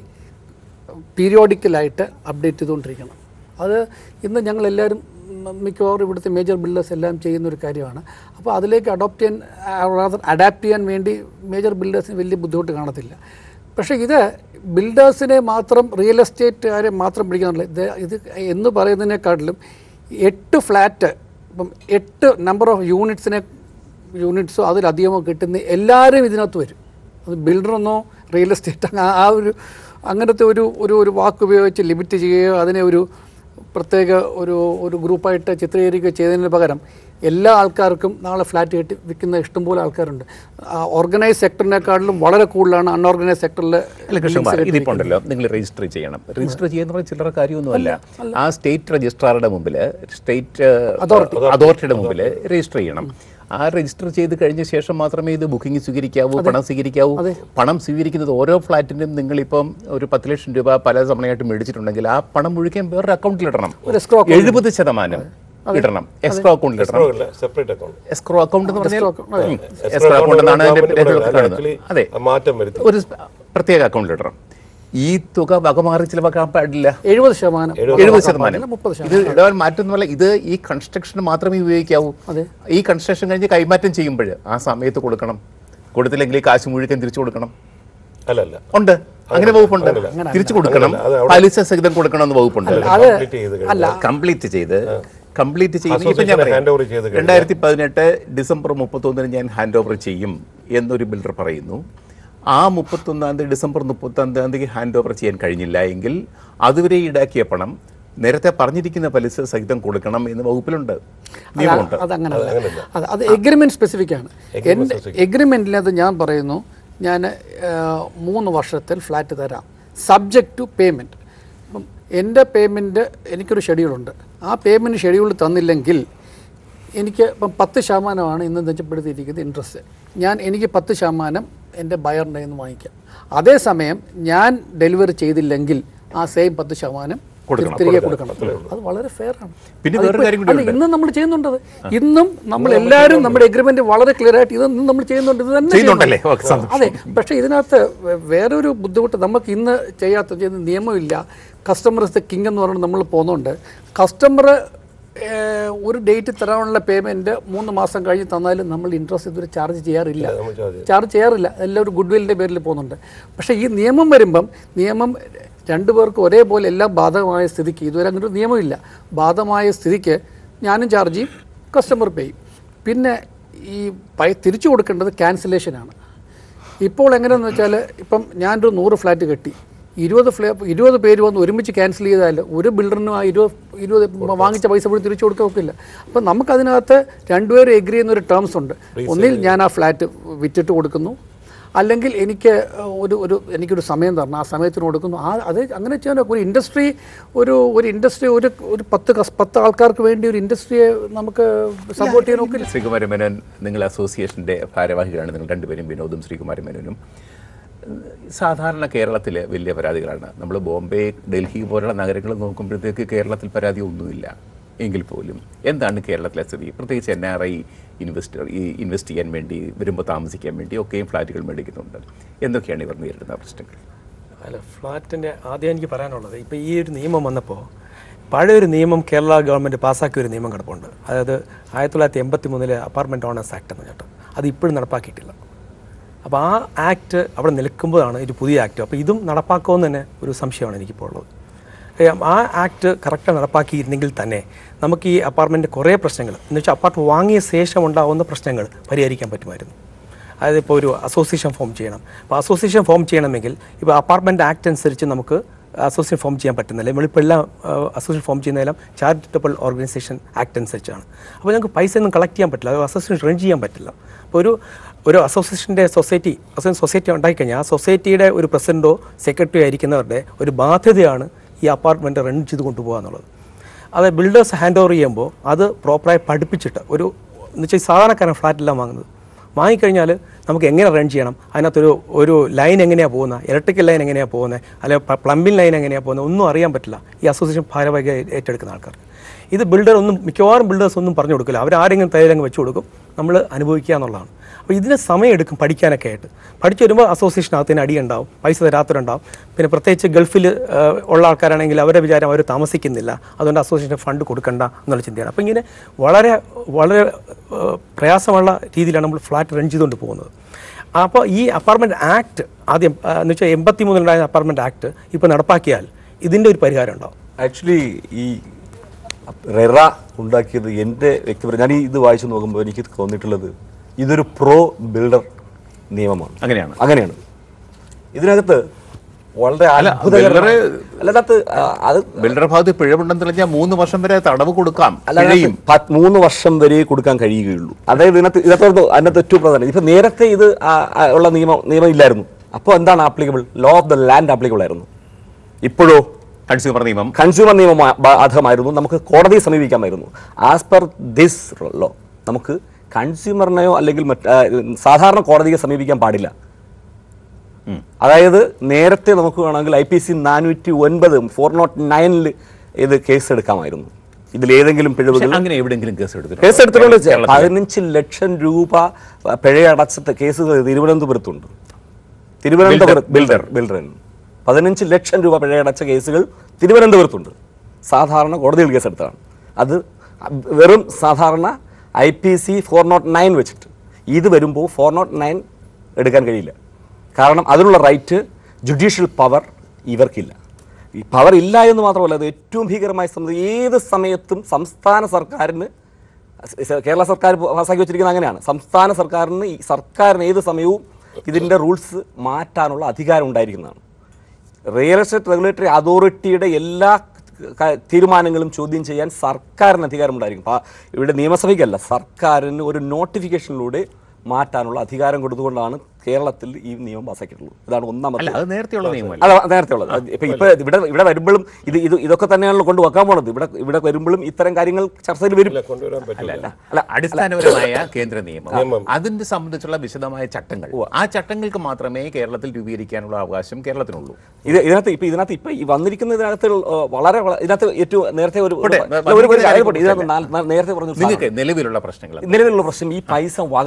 പീരിയോഡിക്കലായിട്ട് അപ്ഡേറ്റ് ചെയ്തുകൊണ്ടിരിക്കണം അത് ഇന്ന് ഞങ്ങളെല്ലാവരും മ- മിക്കവാറും ഇവിടുത്തെ മേജർ ബിൽഡേഴ്സ് എല്ലാം ചെയ്യുന്ന ഒരു കാര്യമാണ് അപ്പോൾ അതിലേക്ക് അഡോപ്റ്റ് ചെയ്യാൻ അഡാപ്റ്റ് ചെയ്യാൻ വേണ്ടി മേജർ ബിൽഡേഴ്സിന് വലിയ ബുദ്ധിമുട്ട് കാണത്തില്ല പക്ഷേ ഇത് ബിൽഡേഴ്സിനെ മാത്രം റിയൽ എസ്റ്റേറ്റുകാരെ മാത്രം പിടിക്കുന്നില്ല ഇത് ഇത് എന്ന് പറയുന്നതിനെക്കാട്ടിലും എട്ട് ഫ്ലാറ്റ് ഇപ്പം എട്ട് നമ്പർ ഓഫ് യൂണിറ്റ്സിനെ യൂണിറ്റ്സോ അതിലധികമോ കിട്ടുന്ന എല്ലാവരും ഇതിനകത്ത് വരും അത് ബിൽഡറെന്നോ റിയൽ എസ്റ്റേറ്റ് അങ്ങ- ആ ഒരു അങ്ങനത്തെ ഒരു ഒരു ഒരു വാക്ക് ഉപയോഗിച്ച് ലിമിറ്റ് ചെയ്യുകയോ അതിനെ ഒരു പ്രത്യേക ഒരു ഒരു ഗ്രൂപ്പായിട്ട് ചിത്രീകരിക്കുകയോ ചെയ്തതിന് പകരം എല്ലാ ആൾക്കാർക്കും നാളെ ഫ്ലാറ്റ് കെട്ടി വിൽക്കുന്ന ഇഷ്ടംപോലെ ആൾക്കാരുണ്ട് ഓർഗനൈസ് സെക്ടറിനെക്കാട്ടിലും വളരെ കൂടുതലാണ് അൺഓർഗനൈസ് സെക്ടറിൽ അല്ല കൃഷ്ണകുമാർ ഇതിപ്പോൾ ഉണ്ടല്ലോ നിങ്ങൾ രജിസ്റ്റർ ചെയ്യണം രജിസ്റ്റർ ചെയ്യുന്ന പറഞ്ഞാൽ ചില്ലറ കാര്യമൊന്നുമല്ല ആ സ്റ്റേറ്റ് രജിസ്ട്രാറുടെ മുമ്പിൽ സ്റ്റേറ്റ് അതോറിറ്റിയുടെ മുമ്പിൽ രജിസ്റ്റർ ചെയ്യണം ആ രജിസ്റ്റർ ചെയ്ത് കഴിഞ്ഞ ശേഷം മാത്രമേ ഇത് ബുക്കിംഗ് സ്വീകരിക്കാവൂ പണം സ്വീകരിക്കാവൂ പണം സ്വീകരിക്കുന്നത് ഓരോ ഫ്ലാറ്റിനും നിങ്ങളിപ്പം ഒരു പത്ത് ലക്ഷം രൂപ പല സമയമായിട്ട് മേടിച്ചിട്ടുണ്ടെങ്കിൽ ആ പണം മുഴുവൻ വേറൊരു അക്കൗണ്ടിൽ ഇടണം escrow എഴുപത് ശതമാനം ഇടണം എക്സ്ട്രോ അക്കൗണ്ടിൽ ഇടണം സെപ്പറേറ്റ് അക്കൗണ്ട് എസ്ക്രോ അക്കൗണ്ട് എന്ന് പറഞ്ഞാൽ ഉം. Escrow escrow അക്കൗണ്ട് എന്നാണ് അതിന്റെ government രേഖകളൊക്കെ ഇവിടെ കാണുന്നത് actually അതെ മാറ്റം വരുത്തി ഒരു സ് പ്രത്യേക അക്കൗണ്ടിൽ ഇടണം ഈ തുക വകമാറി ചിലവാക്കാൻ പാടില്ല എഴുപത് ശതമാനം എഴുപത് ശതമാനം മുപ്പത് ഇത് ഇടവാൻ മാറ്റുന്നതല്ല ഇത് ഈ കൺസ്ട്രക്ഷന് മാത്രമേ ഉപയോഗിക്കാവൂ ഈ കൺസ്ട്രക്ഷൻ കഴിഞ്ഞ് കൈമാറ്റം ചെയ്യുമ്പോൾ ആ സമയത്ത് കൊടുക്കണം കൊടുത്തില്ലെങ്കിൽ ഈ കാശ് മുഴുവൻ തിരിച്ചു കൊടുക്കണം അല്ല അല്ല ഉണ്ട് അങ്ങനെ വകുപ്പുണ്ട് തിരിച്ചു കൊടുക്കണം അത് പലിശ സഹിതം കൊടുക്കണം എന്ന് വകുപ്പുണ്ട് അത് കംപ്ലീറ്റ് ചെയ്ത് കഴിഞ്ഞു. കംപ്ലീറ്റ് ചെയ്ത് കംപ്ലീറ്റ് ചെയ്ത് ഇപ്പം ഞാൻ Association പറയാം hand over ചെയ്ത് കഴിഞ്ഞാൽ. രണ്ടായിരത്തി പതിനെട്ട് ഡിസംബർ മുപ്പത്തൊന്നിന് ഞാൻ ഹാൻഡ് ഓവർ ചെയ്യും എന്നൊരു ബിൽഡർ പറയുന്നു ആ മുപ്പത്തൊന്നാം തീയതി ഡിസംബർ മുപ്പത്തൊന്നാം തീയതി ഹാൻഡ് ഓവർ ചെയ്യാൻ കഴിഞ്ഞില്ല എങ്കിൽ അതുവരെ ഈടാക്കിയ പണം നേരത്തെ പറഞ്ഞിരിക്കുന്ന പലിശ സഹിതം കൊടുക്കണം എന്ന് വകുപ്പിലുണ്ട് നിയമമുണ്ട് അതങ്ങനെ അത് അത് എഗ്രിമെന്റ് സ്പെസിഫിക് ആണ് എൻ്റെ എഗ്രിമെന്റിനകത്ത് ഞാൻ പറയുന്നു ഞാൻ മൂന്ന് വർഷത്തിൽ ഫ്ലാറ്റ് തരാം സബ്ജക്റ്റ് ടു പേയ്മെൻറ്റ് അപ്പം എൻ്റെ പേയ്മെൻറ്റ് എനിക്കൊരു ഷെഡ്യൂളുണ്ട് ആ പേയ്മെൻറ്റ് ഷെഡ്യൂൾ തന്നില്ലെങ്കിൽ എനിക്ക് ഇപ്പം പത്ത് ശതമാനമാണ് ഇന്ന് മെച്ചപ്പെടുത്തിയിരിക്കുന്നത് ഇൻട്രസ്റ്റ് ഞാൻ എനിക്ക് പത്ത് ശതമാനം എൻ്റെ ബയറിൻ്റെ നിന്ന് വാങ്ങിക്കാം അതേസമയം ഞാൻ ഡെലിവറി ചെയ്തില്ലെങ്കിൽ ആ സെയിം പത്ത് ശതമാനം കൊടുക്കണം. തിരികെ കൊടുക്കണം അത് വളരെ ഫെയർ ആണ് പിന്നെ വേറൊരു കാര്യം കൂടി അല്ല ഇന്നും നമ്മൾ ചെയ്യുന്നുണ്ട് അത്. ഇന്നും നമ്മൾ എല്ലാവരും നമ്മുടെ എഗ്രിമെന്റ് വളരെ ക്ലിയർ ആയിട്ട് ഇതൊന്നും നമ്മൾ ചെയ്യുന്നുണ്ട് ഇത് തന്നെ ചെയ്യുന്നുണ്ടല്ലേ? ചെയ്യുന്നുണ്ട്. ഓക്കേ, സന്തോഷം. അതെ പക്ഷേ ഇതിനകത്ത് വേ- വേറൊരു ബുദ്ധിമുട്ട് നമുക്ക് ഇന്ന് ചെയ്യാത്ത ചെയ്യുന്ന നിയമമില്ല കസ്റ്റമർ ഇസ് ദ കിങ് എന്ന് പറഞ്ഞിട്ട് നമ്മൾ പോകുന്നുണ്ട് കസ്റ്റമർ ഏഹ്, ഒരു ഡേറ്റ് തരാനുള്ള പേയ്മെൻറ്റ് മൂന്ന് മാസം കഴിഞ്ഞ് തന്നാലും നമ്മൾ ഇൻട്രസ്റ്റ് ഇതുവരെ ചാർജ് ചെയ്യാറില്ല നമ്മൾ charge ചാർജ് ചെയ്യാറില്ല എല്ലാം ഒരു ഗുഡ് വില്ലിൻ്റെ പേരിൽ പോകുന്നുണ്ട് പക്ഷേ ഈ നിയമം വരുമ്പം നിയമം രണ്ടുപേർക്കും ഒരേപോലെ എല്ലാം ബാധകമായ സ്ഥിതിക്ക് ഇതുവരെ അങ്ങനെ ഒരു നിയമമില്ല ബാധകമായ സ്ഥിതിക്ക് ഞാനും ചാർജ് ചെയ്യും കസ്റ്റമർ പേ ചെയ്യും പിന്നെ ഈ പൈ തിരിച്ചു കൊടുക്കേണ്ടത് ക്യാൻസലേഷനാണ് ഇപ്പോൾ എങ്ങനെയാണെന്ന് വെച്ചാൽ ഇപ്പം ഞാനൊരു നൂറ് ഫ്ലാറ്റ് കെട്ടി ഇരുപത് ഫ്ലാ ഇരുപത് പേര് വന്ന് ഒരുമിച്ച് ക്യാൻസൽ ചെയ്താൽ ഒരു ബിൽഡറിനും ആ ഇരുപത് ഇരുപത് വാങ്ങിച്ച പൈസ പോലും തിരിച്ചു കൊടുക്കാൻ ഒക്കില്ല അപ്പം നമുക്കതിനകത്ത് രണ്ടുപേരും എഗ്രി ചെയ്യുന്ന ഒരു ടേംസ് ഉണ്ട് ഒന്നിൽ ഞാൻ ആ ഫ്ലാറ്റ് വിറ്റിട്ട് കൊടുക്കുന്നു അല്ലെങ്കിൽ എനിക്ക് ഒരു ഒരു എനിക്കൊരു സമയം തരണം ആ സമയത്തിന് കൊടുക്കുന്നു ആ അത് അങ്ങനെ ചെയ്യാൻ ഒരു ഇൻഡസ്ട്രി ഒരു ഒരു ഇൻഡസ്ട്രി ഒരു ഒരു പത്ത് കസ്- പത്ത് ആൾക്കാർക്ക് വേണ്ടി ഒരു ഇൻഡസ്ട്രിയെ നമുക്ക് സപ്പോർട്ട് ചെയ്യാൻ ഒക്കില്ല ശ്രീകുമാര മേനോൻ നിങ്ങൾ അസോസിയേഷൻ്റെ ഭാരവാഹികളാണ് നിങ്ങൾ രണ്ടുപേരും വിനോദും ശ്രീകുമാര മേനോനും സാധാരണ കേരളത്തിലെ വലിയ പരാതികളാണ് നമ്മൾ ബോംബെ ഡൽഹി പോലുള്ള നഗരങ്ങൾ നോക്കുമ്പോഴത്തേക്ക് കേരളത്തിൽ പരാതി ഒന്നുമില്ല എങ്കിൽ പോലും എന്താണ് കേരളത്തിലെ സ്ഥിതി പ്രത്യേകിച്ച് എൻ ആർ ഐ ഇൻവെസ്റ്റർ ഈ ഇൻവെസ്റ്റ് ചെയ്യാൻ വേണ്ടി വരുമ്പോൾ താമസിക്കാൻ വേണ്ടി ഒക്കെയും ഫ്ലാറ്റുകൾ മേടിക്കുന്നുണ്ട് എന്തൊക്കെയാണ് ഇവർ നേരിടുന്ന പ്രശ്നങ്ങൾ അല്ല ഫ്ലാറ്റിൻ്റെ ആദ്യം എനിക്ക് പറയാനുള്ളത് ഇപ്പോൾ ഈ ഒരു നിയമം വന്നപ്പോൾ പഴയൊരു നിയമം കേരള ഗവൺമെൻറ് പാസ്സാക്കിയ ഒരു നിയമം കിടപ്പുണ്ട് അതായത് ആയിരത്തി തൊള്ളായിരത്തി എൺപത്തി മൂന്നിലെ അപ്പാർട്ട്മെൻറ്റ് ഓണേഴ്സ് ആക്ട് എന്ന് പറഞ്ഞിട്ട് അത് ഇപ്പോഴും നടപ്പാക്കിയിട്ടില്ല അപ്പോൾ ആ ആക്ട് അവിടെ നിൽക്കുമ്പോഴാണ് ഒരു പുതിയ ആക്ട് അപ്പോൾ ഇതും നടപ്പാക്കുമെന്ന് തന്നെ ഒരു സംശയമാണ് എനിക്കിപ്പോൾ ഉള്ളത് ഏ, ആ ആക്ട് കറക്റ്റ് നടപ്പാക്കിയിരുന്നെങ്കിൽ തന്നെ നമുക്ക് ഈ അപ്പാർട്ട്മെൻറ്റ് കുറേ പ്രശ്നങ്ങൾ എന്ന് വെച്ചാൽ അപ്പാർട്ട് വാങ്ങിയ ശേഷം ഉണ്ടാകുന്ന പ്രശ്നങ്ങൾ പരിഹരിക്കാൻ പറ്റുമായിരുന്നു അതായത് ഇപ്പോൾ ഒരു അസോസിയേഷൻ ഫോം ചെയ്യണം അപ്പോൾ അസോസിയേഷൻ ഫോം ചെയ്യണമെങ്കിൽ ഇപ്പോൾ അപ്പാർട്ട്മെൻറ്റ് ആക്ട് അനുസരിച്ച് നമുക്ക് അസോസിയേഷൻ ഫോം ചെയ്യാൻ പറ്റുന്നില്ല നമ്മളിപ്പോൾ എല്ലാം അസോസിയേഷൻ ഫോം ചെയ്യുന്നതെല്ലാം ചാരിറ്റബിൾ ഓർഗനൈസേഷൻ ആക്ട് അനുസരിച്ചാണ് അപ്പോൾ ഞങ്ങൾക്ക് പൈസ ഒന്നും കളക്ട് ചെയ്യാൻ പറ്റില്ല അസോസിയേഷൻ റൺ ചെയ്യാൻ പറ്റില്ല അപ്പോൾ ഒരു ഒരു അസോസിയേഷൻ്റെ സൊസൈറ്റി അസോസിയേഷൻ സൊസൈറ്റി ഉണ്ടായിക്കഴിഞ്ഞാൽ ആ സൊസൈറ്റിയുടെ ഒരു പ്രസിഡൻറ്റോ സെക്രട്ടറിയോ ആയിരിക്കുന്നവരുടെ ഒരു ബാധ്യതയാണ് ഈ അപ്പാർട്ട്മെൻറ്റ് റൺ ചെയ്ത് കൊണ്ടുപോകുക എന്നുള്ളത് അത് ബിൽഡേഴ്സ് ഹാൻഡ് ഓവർ ചെയ്യുമ്പോൾ അത് പ്രോപ്പറായി പഠിപ്പിച്ചിട്ട് ഒരു എന്ന് വെച്ചാൽ സാധാരണക്കാരൻ ഫ്ലാറ്റെല്ലാം വാങ്ങുന്നത് വാങ്ങിക്കഴിഞ്ഞാൽ നമുക്ക് എങ്ങനെ റൺ ചെയ്യണം അതിനകത്തൊരു ഒരു ലൈൻ എങ്ങനെയാണ് പോകുന്നത് ഇലക്ട്രിക്കൽ ലൈൻ എങ്ങനെയാണ് പോകുന്നത് അല്ലെങ്കിൽ പ്ലംബിംഗ് ലൈൻ എങ്ങനെയാണ് പോകുന്നത് ഒന്നും അറിയാൻ പറ്റില്ല ഈ അസോസിയേഷൻ ഭാരവാഹി ഏറ്റെടുക്കുന്ന ആൾക്കാർക്ക് ഇത് ബിൽഡർ ഒന്നും മിക്കവാറും ബിൽഡേഴ്സ് ഒന്നും പറഞ്ഞു കൊടുക്കില്ല അവർ ആരെങ്കിലും തയ്യാറങ്ങ് വെച്ച് കൊടുക്കും നമ്മൾ അനുഭവിക്കുക എന്നുള്ളതാണ് അപ്പോൾ ഇതിന് സമയമെടുക്കും പഠിക്കാനൊക്കെ ആയിട്ട് പഠിച്ചു വരുമ്പോൾ അസോസിയേഷനകത്തിന് അടിയുണ്ടാവും പൈസ തരാത്തവരുണ്ടാവും പിന്നെ പ്രത്യേകിച്ച് ഗൾഫിൽ ഉള്ള ആൾക്കാരാണെങ്കിൽ അവരുടെ വിചാരം അവർ താമസിക്കുന്നില്ല അതുകൊണ്ട് അസോസിയേഷൻ ഫണ്ട് കൊടുക്കണ്ട എന്നുള്ള ചിന്തയാണ് അപ്പോൾ ഇങ്ങനെ വളരെ വളരെ ഏഹ്, പ്രയാസമുള്ള രീതിയിലാണ് നമ്മൾ ഫ്ലാറ്റ് റൺ ചെയ്തുകൊണ്ട് പോകുന്നത് അപ്പോൾ ഈ അപ്പാർട്ട്മെൻറ്റ് ആക്ട് ആദ്യം ആ, എന്ന് വെച്ചാൽ എൺപത്തി മൂന്നിലുണ്ടായ അപ്പാർട്ട്മെൻറ്റ് ആക്ട് ഇപ്പോൾ നടപ്പാക്കിയാൽ ഇതിൻ്റെ ഒരു പരിഹാരം ഉണ്ടാവും ആക്ച്വലി ഈ റെറ ഉണ്ടാക്കിയത് എൻ്റെ വ്യക്തിപരം ഞാൻ ഈ ഇത് വായിച്ചു നോക്കുമ്പോൾ എനിക്ക് തോന്നിയിട്ടുള്ളത് ഇതൊരു പ്രോ ബിൽഡർ നിയമമാണ് അങ്ങനെയാണ് അങ്ങനെയാണ് ഇതിനകത്ത് വളരെ അല്ല, അത്ഭുതകരമായ ബിൽഡറ് അല്ല അതിനകത്ത് ആ, അത് ബിൽഡർ ഭാഗത്ത് പിഴവുണ്ടെന്ന് തെളിഞ്ഞാൽ മൂന്ന് വർഷം വരെ തടവ് കൊടുക്കാം അല്ല പിഴയും അതിനകത്ത് പത്ത് മൂന്ന് വർഷം വരെ കൊടുക്കാൻ കഴിയുകയുള്ളൂ അതായത് ഇതിനകത്ത് ഇതിനകത്ത് അതിനകത്ത് ഏറ്റവും പ്രധാനം ഇപ്പൊ നേരത്തെ ഇത് ആ, ആ, ഉള്ള നിയമം നിയമം ഇല്ലായിരുന്നു അപ്പോൾ എന്താണ് applicable law of the land applicable ആയിരുന്നു ഇപ്പോഴോ കൺസ്യൂമർ നിയമം കൺസ്യൂമർ നിയമം ബാധകമായിരുന്നു നമുക്ക് കോടതിയെ സമീപിക്കാമായിരുന്നു ആസ് പെർ ദിസ് ലോ നമുക്ക് കൺസ്യൂമറിനെയോ അല്ലെങ്കിൽ മറ്റ് ആ, സാധാരണ കോടതിയെ സമീപിക്കാൻ പാടില്ല അതായത് നേരത്തെ നമുക്ക് വേണമെങ്കിൽ ഐ പി സി നാനൂറ്റി ഒൻപത് ഫോർ നോട്ട് നയനിൽ ഇത് കേസ് എടുക്കാമായിരുന്നു ഇതിലേതെങ്കിലും പിഴവുകൾ പക്ഷേ അങ്ങനെ എവിടെയെങ്കിലും കേസ് എടുത്തിട്ടുണ്ടോ? കേസ് എടുത്തിട്ടുണ്ട് കേരളത്തിൽ. പതിനഞ്ച് ലക്ഷം രൂപ പിഴയടച്ച കേസുകൾ തിരുവനന്തപുരത്തുണ്ട് തിരുവനന്തപുരത്ത് ബിൽഡർ ബിൽഡർ പതിനഞ്ച് ലക്ഷം രൂപ പിഴയടച്ച കേസുകൾ തിരുവനന്തപുരത്തുണ്ട് സാധാരണ കോടതിയിൽ കേസെടുത്തതാണ് അത് വെറും സാധാരണ I P C four nought nine വെച്ചിട്ട് ഇത് വരുമ്പോൾ ഫോർ നോട്ട് നയൻ എടുക്കാൻ കഴിയില്ല കാരണം അതിനുള്ള റൈറ്റ് ജുഡീഷ്യൽ പവർ ഇവർക്കില്ല ഈ പവർ ഇല്ല എന്ന് മാത്രമല്ല അത് ഏറ്റവും ഭീകരമായ സംഗതി ഏത് സമയത്തും സംസ്ഥാന സർക്കാരിന് സ- കേരള സർക്കാർ പാസ്സാക്കി വെച്ചിരിക്കുന്നത് അങ്ങനെയാണ് സംസ്ഥാന സർക്കാരിന് ഈ സർക്കാരിന് ഏത് സമയവും ഇതിൻ്റെ റൂൾസ് മാറ്റാനുള്ള അധികാരം ഉണ്ടായിരിക്കുന്നതാണ് റിയൽ എസ്റ്റേറ്റ് റെഗുലേറ്ററി അതോറിറ്റിയുടെ എല്ലാ ക- തീരുമാനങ്ങളും ചോദ്യം ചെയ്യാൻ സർക്കാരിന് അധികാരമുണ്ടായിരിക്കും ആ, ഇവിടെ നിയമസഭയ്ക്കല്ല സർക്കാരിന് ഒരു നോട്ടിഫിക്കേഷനിലൂടെ മാറ്റാനുള്ള അധികാരം കൊടുത്തുകൊണ്ടാണ് കേരളത്തിൽ ഈ നിയമം പാസ്സാക്കിയിട്ടുള്ളത് ഇതാണ് അല്ല ഒന്നാമത്തെ അത് നേരത്തെയുള്ള നിയമമല്ല അല്ല നേരത്തെ ഉള്ളത് അത് ഇപ്പൊ ഇപ്പൊ ഇവിടെ ഇവിടെ വരുമ്പോഴും ഇത് ഇത് ഇതൊക്കെ തന്നെയാണല്ലോ കൊണ്ട് വെക്കാൻ പോണത് ഇവിടെ ഇവിടെ വരുമ്പോഴും ഇത്തരം കാര്യങ്ങൾ ചർച്ചയിൽ വരും കൊണ്ടുവരാൻ പറ്റില്ല അല്ല അല്ല അടിസ്ഥാനപരമായ കേന്ദ്ര നിയമം അതിന്റെ സംബന്ധിച്ചുള്ള വിശദമായ ചട്ടങ്ങൾ ആ ചട്ടങ്ങൾക്ക് മാത്രമേ കേരളത്തിൽ രൂപീകരിക്കാനുള്ള അവകാശം കേരളത്തിനുള്ളൂ ഇത് ഇതിനകത്ത് ഇപ്പൊ ഇതിനകത്ത് ഇപ്പൊ ഈ വന്നിരിക്കുന്ന ഇതിനകത്ത് ഏഹ്, വളരെ വള- ഇതിനകത്ത് ഏറ്റവും നേരത്തെ ഒരു പോട്ടെ, ഒരു- ഒരു- ഒരു കാര്യം പോട്ടെ. ഇതിനകത്ത് പ്രശ്നമില്ല. നാ- നാ- നേരത്തെ പറഞ്ഞ ഒരു നിങ്ങൾക്ക് നിലവിലുള്ള പ്രശ്നങ്ങൾ സാധനം. നിലവിലുള്ള പ്രശ്നം ഈ പൈസ വകമാറ്റി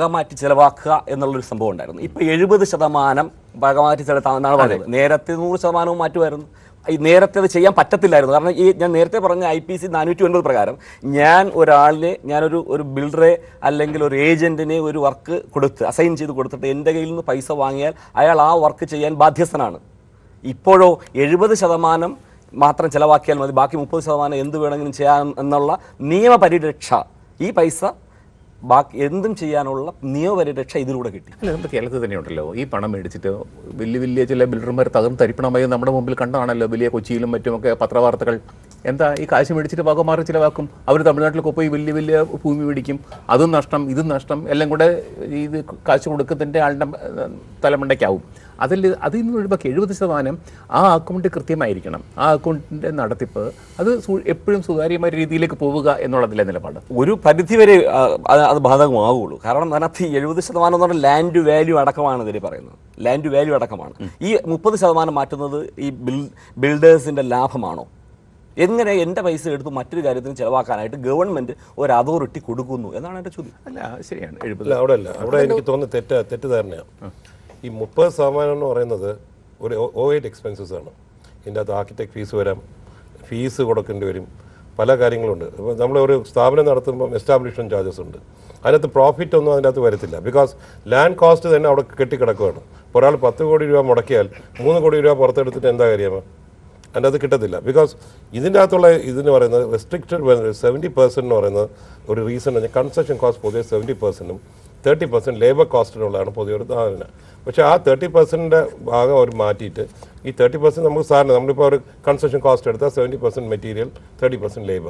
ചിലവാക്കുക എന്നുള്ളൊരു സംഭവം ഉണ്ടായിരുന്നു ഇപ്പൊ എഴുപത് ശതമാനം ഭാഗമാറ്റി ചെലുത്താമെന്നാണ് പറഞ്ഞത് നേരത്തെ നൂറ് ശതമാനവും മാറ്റുമായിരുന്നു ഈ നേരത്തെ അത് ചെയ്യാൻ പറ്റത്തില്ലായിരുന്നു കാരണം ഈ ഞാൻ നേരത്തെ പറഞ്ഞ ഐ പി സി നാനൂറ്റി ഒൻപത് പ്രകാരം ഞാൻ ഒരാളിനെ ഞാനൊരു ഒരു ബിൽഡറെ അല്ലെങ്കിൽ ഒരു ഏജന്റിനെ ഒരു വർക്ക് കൊടുത്ത് അസൈൻ ചെയ്ത് കൊടുത്തിട്ട് എൻ്റെ കയ്യിൽ നിന്ന് പൈസ വാങ്ങിയാൽ അയാൾ ആ വർക്ക് ചെയ്യാൻ ബാധ്യസ്ഥനാണ് ഇപ്പോഴോ എഴുപത് ശതമാനം മാത്രം ചിലവാക്കിയാൽ മതി ബാക്കി മുപ്പത് ശതമാനം എന്ത് വേണമെങ്കിലും ചെയ്യാൻ എന്നുള്ള നിയമപരിരക്ഷ ഈ പൈസ ബാക്കി എന്തും ചെയ്യാനുള്ള നിയമപരിരക്ഷ ഇതിലൂടെ കിട്ടി അല്ല നമ്മുടെ കേരളത്തിൽ തന്നെയുണ്ടല്ലോ ഈ പണം മേടിച്ചിട്ട് വലിയ വലിയ ചില ബിൽഡർമാർ തകർന്ന് തരിപ്പണമായി നമ്മുടെ മുമ്പിൽ കണ്ടാണല്ലോ വലിയ കൊച്ചിയിലും മറ്റുമൊക്കെ പത്രവാർത്തകൾ എന്താ ഈ കാശ് മേടിച്ചിട്ട് വകമാറി ചിലവാക്കും അവർ തമിഴ്നാട്ടിലൊക്കെ പോയി വലിയ വലിയ ഭൂമി മേടിക്കും അതും നഷ്ടം ഇതും നഷ്ടം എല്ലാം കൂടെ ഇത് കാശ് കൊടുക്കുന്നതിൻ്റെ ആളുടെ ഏഹ്, തലമണ്ടയ്ക്കാവും അതിൽ അതിൽ നിന്ന് ഒഴിവാക്കി എഴുപത് ശതമാനം ആ അക്കൗണ്ട് കൃത്യമായിരിക്കണം ആ അക്കൗണ്ടിൻ്റെ നടത്തിപ്പ് അത് സു- എപ്പോഴും സുതാര്യമായ രീതിയിലേക്ക് പോവുക എന്നുള്ളതിലെ നിലപാട് ഒരു പരിധി വരെ ആ, അത് അത് ബാധകമാവുള്ളൂ കാരണം അതിനകത്ത് ഈ എഴുപത് ശതമാനം എന്ന് പറഞ്ഞാൽ ലാൻഡ് വാല്യൂ അടക്കമാണ് ഇതിൽ പറയുന്നത് ലാൻഡ് വാല്യൂ അടക്കമാണ് ഈ മുപ്പത് ശതമാനം മാറ്റുന്നത് ഈ ബിൽ ബിൽഡേഴ്സിന്റെ ലാഭമാണോ എങ്ങനെ എൻ്റെ പൈസ എടുത്ത് മറ്റൊരു കാര്യത്തിന് ചിലവാക്കാനായിട്ട് ഗവൺമെന്റ് ഒരു അതോറിറ്റി കൊടുക്കുന്നു എന്നാണ് എൻ്റെ ചോദ്യം അല്ല ശരിയാണ് എഴുപത് അല്ല അവിടെ അല്ല അവിടെ എനിക്ക് തോന്നുന്നു തെറ്റ തെറ്റിദ്ധാരണയാണ് ഈ മുപ്പത് ശതമാനം എന്ന് പറയുന്നത് ഒരു ഓ എയ്റ്റ് എക്സ്പെൻസസ് ആണ് ഇതിൻ്റെ അകത്ത് ആർക്കിടെക്ട് ഫീസ് വരാം ഫീസ് കൊടുക്കേണ്ടി വരും പല കാര്യങ്ങളുണ്ട് അപ്പോൾ നമ്മൾ ഒരു സ്ഥാപനം നടത്തുമ്പോൾ എസ്റ്റാബ്ലിഷ്മെൻറ്റ് ചാർജസ് ഉണ്ട് അതിനകത്ത് പ്രോഫിറ്റ് ഒന്നും അതിൻ്റെ അകത്ത് വരത്തില്ല ബിക്കോസ് ലാൻഡ് കോസ്റ്റ് തന്നെ അവിടെ കെട്ടിക്കിടക്കുകയാണ് ഇപ്പോൾ ഒരാൾ പത്ത് കോടി രൂപ മുടക്കിയാൽ മൂന്ന് കോടി രൂപ പുറത്തെടുത്തിട്ട് എന്താ കാര്യമാണ് അതിൻ്റെ അത് കിട്ടത്തില്ല ബിക്കോസ് ഇതിൻ്റെ അകത്തുള്ള ഇതിന് പറയുന്നത് റെസ്ട്രിക്റ്റഡ് സെവൻറ്റി പെർസെൻറ്റ് എന്ന് പറയുന്നത് ഒരു റീസൺ പറഞ്ഞാൽ കൺസ്ട്രക്ഷൻ കോസ്റ്റ് പൊതുവെ സെവൻറ്റി പെർസെൻറ്റും തേർട്ടി പെർസെൻറ്റ് ലേബർ കോസ്റ്റിനുള്ളതാണ് പൊതുവെ ഒരു ധാരണ പക്ഷേ ആ തേർട്ടി പെർസെൻറ്റിൻ്റെ ഭാഗം അവർ മാറ്റിയിട്ട് ഈ തേർട്ടി പെർസെൻറ്റ് നമുക്ക് സാറിന് നമ്മളിപ്പോൾ ഒരു കൺസ്ട്രക്ഷൻ കോസ്റ്റ് എടുത്താൽ seventy percent material thirty percent labour